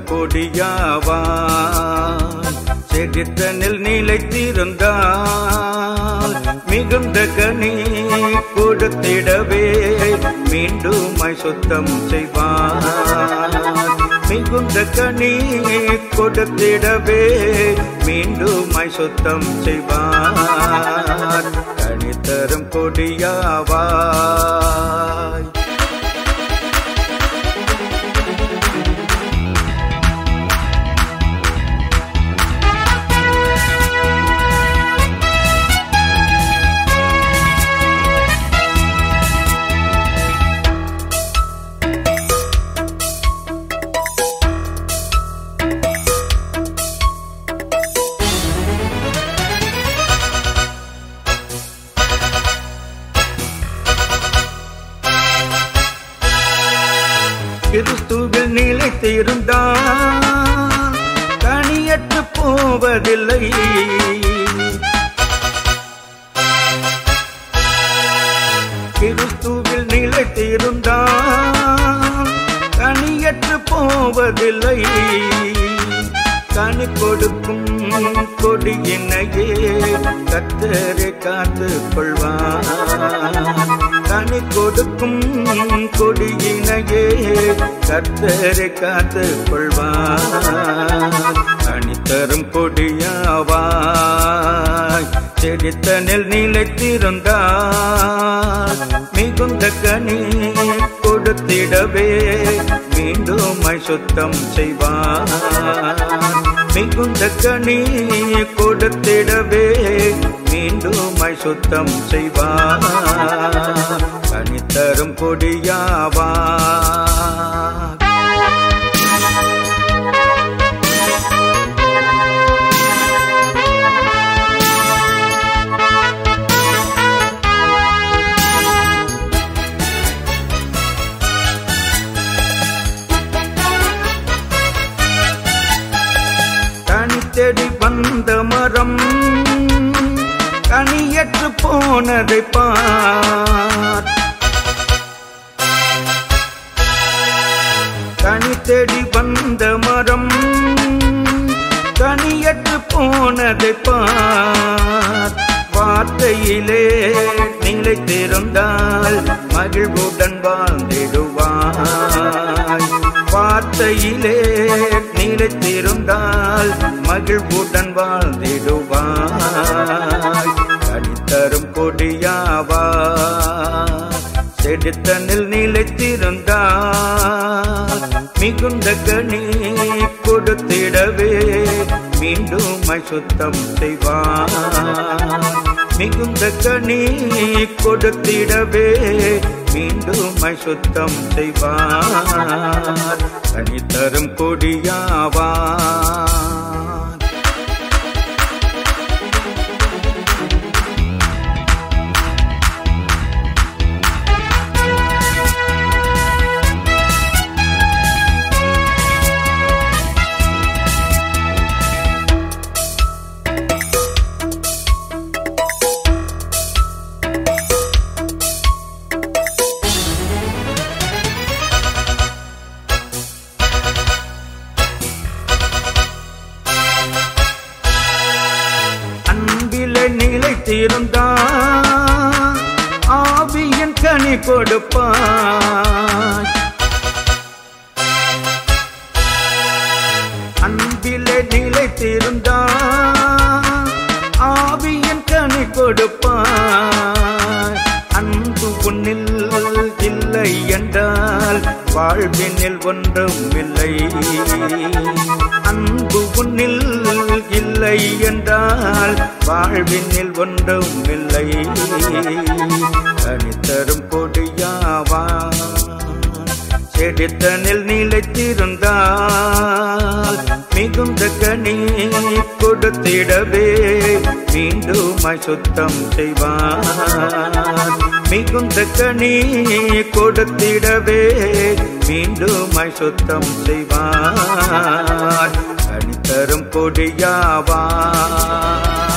கொடியாவா செடித்தனில் நிலைத்திருந்தால் மிகுந்த கனி கொடுத்திடவே மீண்டுமாய் சுத்தம் செய்வார் மிகுந்த கனி கொடுத்திடவே மீண்டுமாய் சுத்தம் செய்வார் கனி தரும் கொடியாவாய் கிறிஸ்துவில் நிலைத்திருந்தான் கனியற்று போவதில்லை கிறிஸ்துவில் நிலைத்திருந்தான் கனியற்று போவதில்லை கனி கொடுக்கும் கொடியினையே கத்தரை காத்து கொள்வான் கனி கொடுக்கும் கொடியினையே கத்தரை காத்து கொள்வான் கனி தரும் கொடியாவாய் செடித்தனில் நிலைத்திருந்தார் மிகுந்த கனி கொடுத்திடவே மீண்டும் சுத்தம் செய்வார் மிகுந்த கனி கொடுத்திடவே மீண்டும் சுத்தம் செய்வார் கனி தரும் கொடியாவா கனி தேடி வந்த மரம் கனியற்று போனதை பார் கனி தேடி வந்த மரம் கனியற்று போனதை பார் வார்த்தையிலே நிலைத்திருந்தால் மகிழ்வுடன் வாழ்ந்திடுவாய் வார்த்தையிலே நிலைத்திருந்தால் மகிழ்வுடன் வாழ்ந்திடுவாய் கடித்தரும் கொடியாவா செடித்தனில் நிலைத்திருந்தால் மிகுந்த கனி கொடுத்திடவே மீண்டும் சுத்தம் செய்வார் மிகுந்த கனி கொடுத்திடவே மீண்டும் சுத்தம் செய்வார் கனி தரும் கொடியாவார் அன்பிலே நிலைத்திருந்தான் ஆவியின் கனி கொடுப்பான் அன்பிலே நிலைத்திருந்தான் ஆவியின் கனி கொடுப்பான் அன்பு உன்னில் இல்லை என்றால் வாழ்வினில் ஒன்றும் இல்லை அன்பு உன்னில் இல்லை என்றால் வாழ்வினில் ஒன்றும் இல்லை தனித்தரும் கொடியாவா செடித்தனில் நிலைத்திருந்தால் மிகுந்த கனி கொடுத்திடவே மீண்டும் சுத்தம் செய்வார் மிகுந்த கனி கொடுத்திடவே மீண்டும் சுத்தம் செய்வார் கனி தரும் கொடியாவார்